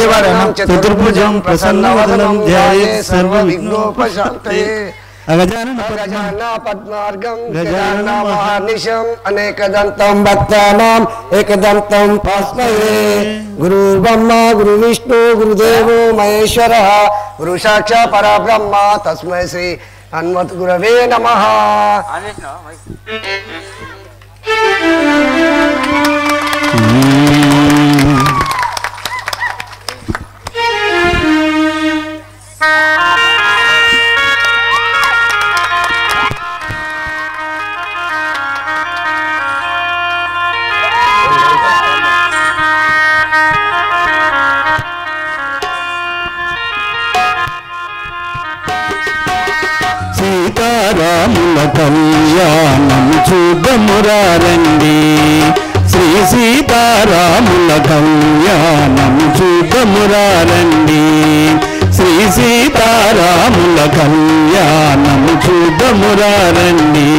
శశివర్ణం చతుర్భుజం ప్రసన్నవదనం ధ్యాయే సర్వ విఘ్నోపశాంతయే అగజానన పద్మ గజాన పద్మార్గం గజానన గజాన మహార్నిశం అనేకదంతం భక్తానాం ఏకదంతం పాస్మయే గురు బ్రహ్మ గురు విష్ణు గురుదేవో మహేశ్వర గురు సాక్షా పరబ్రహ్మ తస్మై శ్రీ హనుమత్ గురవే నమః సీతారాముల కళ్యాణం చూడమురారండి శ్రీ సీతారాముల కళ్యాణం చూడమురారండి శ్రీ సీతారాముల కళ్యాణం చూడమురారండి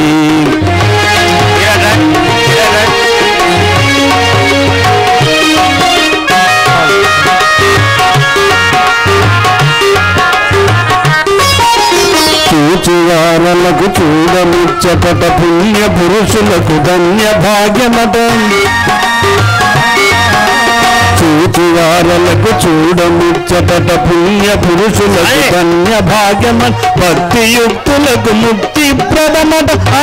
చూచువారలకు చూడముచ్చటట పుణ్య పురుషులకు ధన్య భాగ్యమట చూచువారలకు చూడముచ్చటట పుణ్య పురుషులకు ధన్య భాగ్యమ భక్తియుక్తులకు ముక్తి ప్రదమట ఆ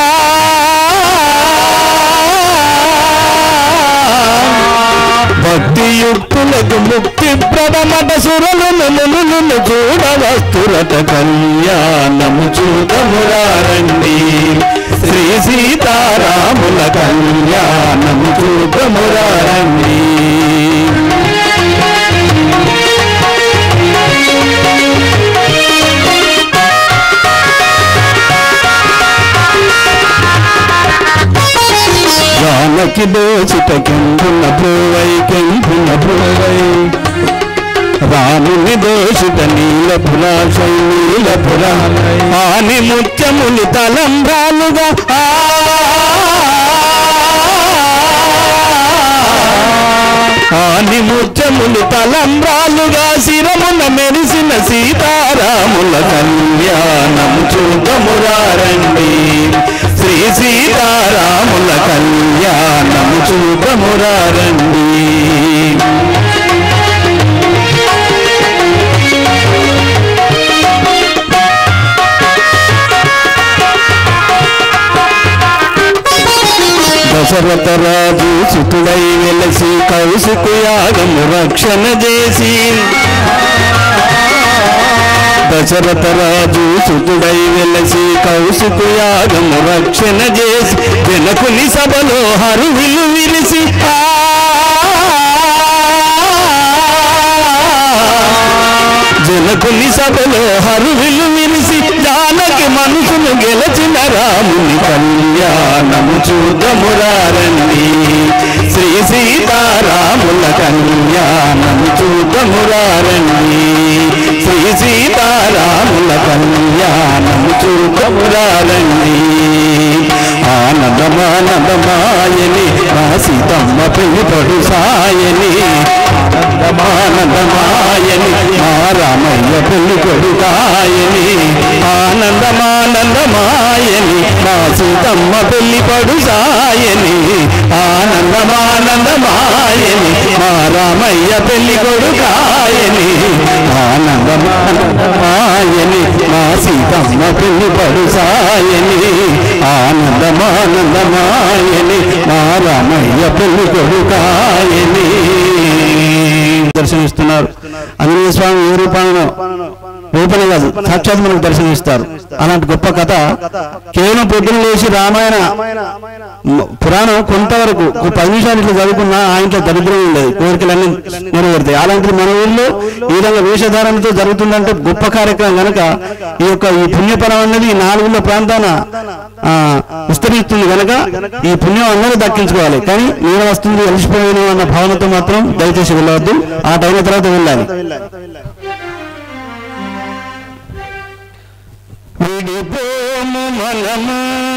భక్తియుక్తులకు ముక్తి ప్రదమట సురలను మునులను చూడవస్తురట కళ్యాణము చూడమురారండి శ్రీ సీతారాముల కళ్యాణము చూడమురారండి జానకి దోచిట కెంపున ప్రోవై కెంపున ప్రోవై రాముని దోషిత నీల పురాశై నీల పురా ఆని ముత్యములు తలంబ్రాలుగా ఆ ఆని ముత్యములు తలంబ్రాలుగా శిరమున మెరిసిన సీతారాముల కళ్యాణం చూడమురారండి శ్రీ సీతారాముల కళ్యాణం చూడమురారండి దశరథ రాజు సుతుడై వెలసి కౌసుకు యాగము రక్షణ చేసి దశరథ రాజు సుతుడై వెలసి కౌసుకు యాగము రక్షణ చేసి జనకుని సభలో హరువిలు విరిసి ఆ జనకుని సభలో హరువిలు విరిసి జానకి మనసును గెలచిన రాముని కళ్యాణము చూడమురారండి శ్రీ సీతారాముల కళ్యాణము చూడమురారండి శ్రీ సీతారాముల కళ్యాణము చూడమురారండి ఆనందమానందమాయని మా సీతమ్మ పెళ్లి పడు సాయని ఆనందమానందమాయని మా రామయ్య పెళ్లి కొడుకాయని ఆనందమానందమాయని మా సీతమ్మ పెళ్లి పడు సాయని ఆనందమానందమాయని మా రామయ్య పెళ్లి కొడుకాయని ఆనందమానందమాయని మా సీతమ్మ పెళ్లి పడు సాయని ఆనందమానందమాయని మా రామయ్య పెళ్లి కొడుకాయని దర్శనమిస్తున్నారు ఆంజనేయ స్వామి ఏ రూపాలను రూపనే కాదు సాక్షాత్ మనకు దర్శనమిస్తారు అలాంటి గొప్ప కథ కేవలం పొద్దున లేచి రామాయణ మ- పురాణం కొంతవరకు ఒక పది నిమిషాలు ఇట్లా చదువుకున్నా ఆయనతో దరిద్రం ఉండదు కోరికలన్నీ నెరవేరుతాయి అలాంటిది మన ఊళ్ళో ఈ విధంగా వేషధారణతో జరుగుతుందంటే గొప్ప కార్యక్రమం కనుక ఈ యొక్క ఈ పుణ్యపరం అనేది ఈ నాలుగుల ప్రాంతాన ఆ, విస్తరిస్తుంది కనుక ఈ పుణ్యం అందరూ దక్కించుకోవాలి కానీ నేను వస్తుంది అలసిపోయాను అన్న భావనతో మాత్రం దయచేసి వెళ్ళవద్దు ఆ టైం తర్వాత వెళ్ళాలి విడిపోము మనము